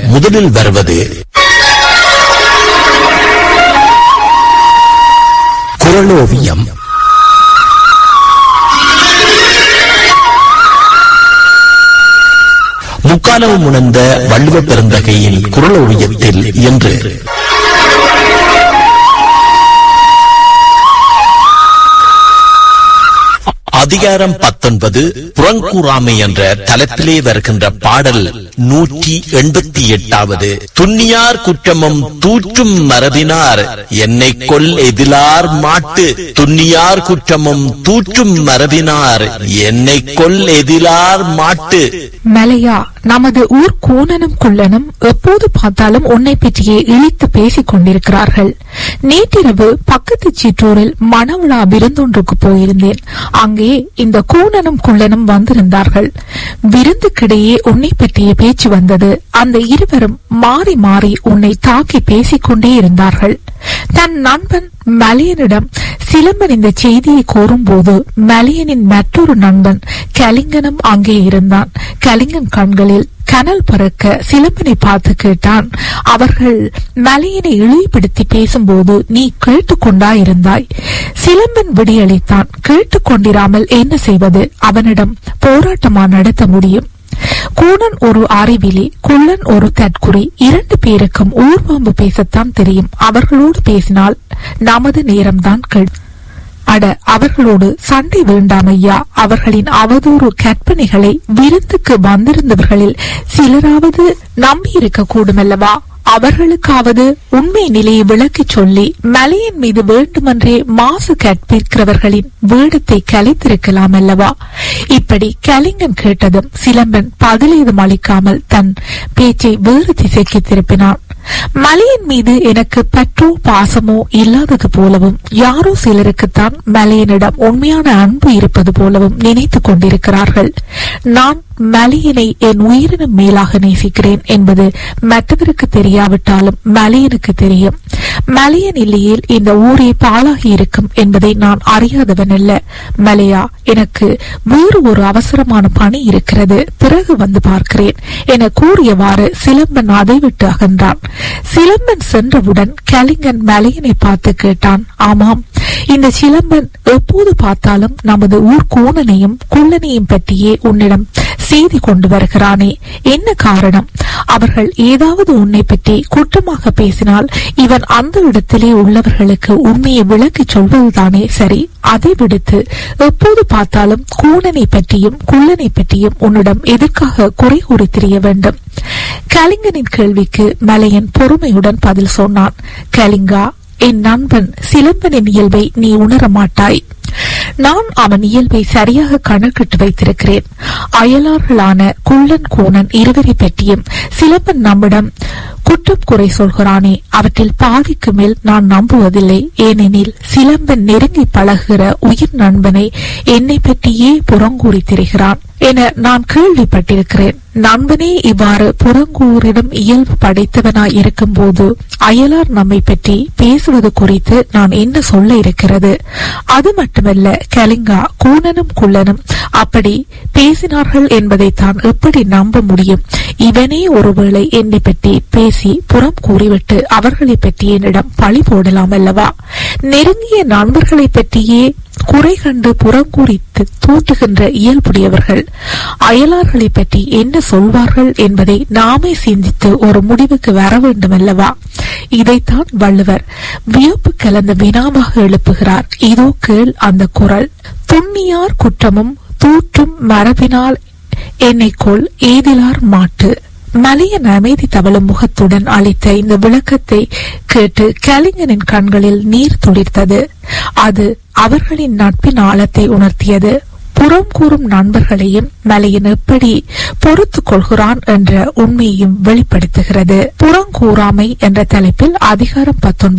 முதலில் வருவது குரலோவியம் முக்காலமும் உணர்ந்த வள்ளுவ பெருந்தகையின் குரலோவியத்தில் என்று அதிகாரம் பத்தொன்பது புறங்கூறாமை என்ற தலத்திலே வருகின்ற பாடல் நூற்றி எண்பத்தி எட்டாவது துன்னியார் குற்றமும் தூற்றும் மரபினார் என்னை கொல் எதிலார் மாட்டு துன்னியார் குற்றமும் தூற்றும் மரபினார் என்னை கொல் எதிலார் மாட்டு மலையா நமது ஊர் கூனனும் குள்ளனும் எப்போது பார்த்தாலும் உன்னை பற்றியே இழித்து பேசிக் கொண்டிருக்கிறார்கள் நேற்றிரவு பக்கத்து சிற்றூரில் மணவிழா விருந்தொன்றுக்கு போயிருந்தேன் அங்கே இந்த கூனனும் குள்ளனும் வந்திருந்தார்கள் விருந்துக்கிடையே உன்னை பற்றிய பேச்சு வந்தது அந்த இருவரும் மாறி மாறி உன்னை தாக்கி பேசிக்கொண்டே இருந்தார்கள் தன் நண்பன் மலையனிடம் சிலம்பன் இந்த செய்தியை கூறும்போது மலையனின் மற்றொரு நண்பன் கலிங்கனும் அங்கே இருந்தான் கலிங்கன் கண்களில் கனல் பறக்க சிலம்பனை பார்த்து கேட்டான் அவர்கள் மலையனை இழிவுபடுத்தி பேசும்போது நீ கேட்டுக்கொண்டா இருந்தாய் சிலம்பன் விடியளித்தான் கேட்டுக்கொண்டிராமல் என்ன செய்வது அவனிடம் போராட்டமா நடத்த முடியும் கூணன் ஒரு அறிவிலி குள்ளன் ஒரு தற்குறி இரண்டு பேருக்கும் ஊர்வம்பு பேசத்தான் தெரியும் அவர்களோடு பேசினால் நமது நேரம்தான் கெடும் அட அவர்களோடு சண்டை வேண்டாம் ஐயா அவர்களின் அவதூறு கற்பனைகளை விருந்துக்கு வந்திருந்தவர்களில் சிலராவது நம்பி இருக்க கூடுமல்லவா அவர்களுக்காவது உண்மை நிலையை விளக்கிச் சொல்லி மலையின் மீது வேண்டுமென்றே மாசு கற்பிக்கிறவர்களின் வேடத்தை கலைத்திருக்கலாம் அல்லவா இப்படி கலிங்கன் கேட்டதும் சிலம்பன் பதிலேதும் அளிக்காமல் தன் பேச்சை வேறு திசைக்கு திருப்பினான் மலையின் மீது எனக்கு பற்றோ பாசமோ இல்லாதது போலவும் யாரோ சிலருக்குத்தான் மலையனிடம் உண்மையான அன்பு இருப்பது போலவும் நினைத்துக் கொண்டிருக்கிறார்கள் நான் மலையனை என் உயிரினும் மேலாக நேசிக்கிறேன் என்பது மற்றவருக்கு தெரியாவிட்டாலும் மலையனுக்கு தெரியும் மலையன் இல்லையேல் இந்த ஊரே பாழாகி இருக்கும் என்பதை நான் அறியாதவன் அல்ல மலையா எனக்கு வேறு ஒரு அவசரமான பணி இருக்கிறது பிறகு வந்து பார்க்கிறேன் என கூறியவாறு சிலம்பன் அதை விட்டு அகன்றான் சிலம்பன் சென்றவுடன் கலிங்கன் மலையனை பார்த்து கேட்டான் ஆமாம் இந்த சிலம்பன் எப்போது பார்த்தாலும் நமது ஊர் கூணனையும் குள்ளனையும் பற்றியே உன்னிடம் செய்தி கொண்டு வருகிறானே என்ன காரணம் அவர்கள் ஏதாவது உன்னை பற்றி குற்றமாக பேசினால் இவன் அந்த இடத்திலே உள்ளவர்களுக்கு உண்மையை விளக்கிச் சொல்வதுதானே சரி அதை விடுத்து எப்போது பார்த்தாலும் கூணனை பற்றியும் குள்ளனை பற்றியும் உன்னிடம் எதற்காக குறை கூறி தெரிய வேண்டும் கலிங்கனின் கேள்விக்கு மலையன் பொறுமையுடன் பதில் சொன்னான் கலிங்கா என் நண்பன் சிலம்பனின் இயல்பை நீ உணர மாட்டாய் நான் அவன் இயல்பை சரியாக கணக்கிட்டு வைத்திருக்கிறேன் அயலார்களான குள்ளன் கோணன் இருவரை பற்றியும் சிலம்பன் நம்மிடம் குற்றம் குறை சொல்கிறானே அவற்றில் பாதிக்கு மேல் நான் நம்புவதில்லை ஏனெனில் சிலம்பன் நெருங்கி பழகுகிற உயிர் நண்பனை என்னை பற்றியே புறங்கூறி திரிகிறான் என நான் கேள்விப்பட்டிருக்கிறேன் நண்பனே இவ்வாறு புறங்கூறிடம் இயல்பு படைத்தவனாய் இருக்கும்போது அயலார் நம்மை பற்றி பேசுவது குறித்து நான் என்ன சொல்ல இருக்கிறது அது மட்டுமல்ல கலிங்கா கூனனும் குள்ளனும் அப்படி பேசினார்கள் என்பதை தான் எப்படி நம்ப முடியும் இவனே ஒருவேளை என்னை பற்றி பேசி புறம் கூறிவிட்டு அவர்களை பற்றி என்னிடம் பழி போடலாம் அல்லவா நெருங்கிய நண்பர்களை பற்றியே குறை கண்டு புறங்கூறித்து தூட்டுகின்ற இயல்புடையவர்கள் அயலார்களை பற்றி என்ன சொல்வார்கள் என்பதை நாமே சிந்தித்து ஒரு முடிவுக்கு வர வேண்டும் அல்லவா இதைத்தான் வள்ளுவர் வியப்பு கலந்த வினாவாக எழுப்புகிறார் இதோ கேள் அந்த குரல் துண்ணியார் குற்றமும் தூற்றும் மரபினால் என்னைக்கோள் ஏதிலார் மாட்டு மலையன் அமைதி தவழும் முகத்துடன் அளித்த இந்த விளக்கத்தை கேட்டு கலிங்கனின் கண்களில் நீர் துளிர்த்தது அது அவர்களின் நட்பின் ஆழத்தை உணர்த்தியது புறம் கூறும் நண்பர்களையும் மலையன் எப்படி பொறுத்துக் கொள்கிறான் என்ற உண்மையையும் வெளிப்படுத்துகிறது புறங்கூறாமை என்ற தலைப்பில் அதிகாரம் பத்தொன்பது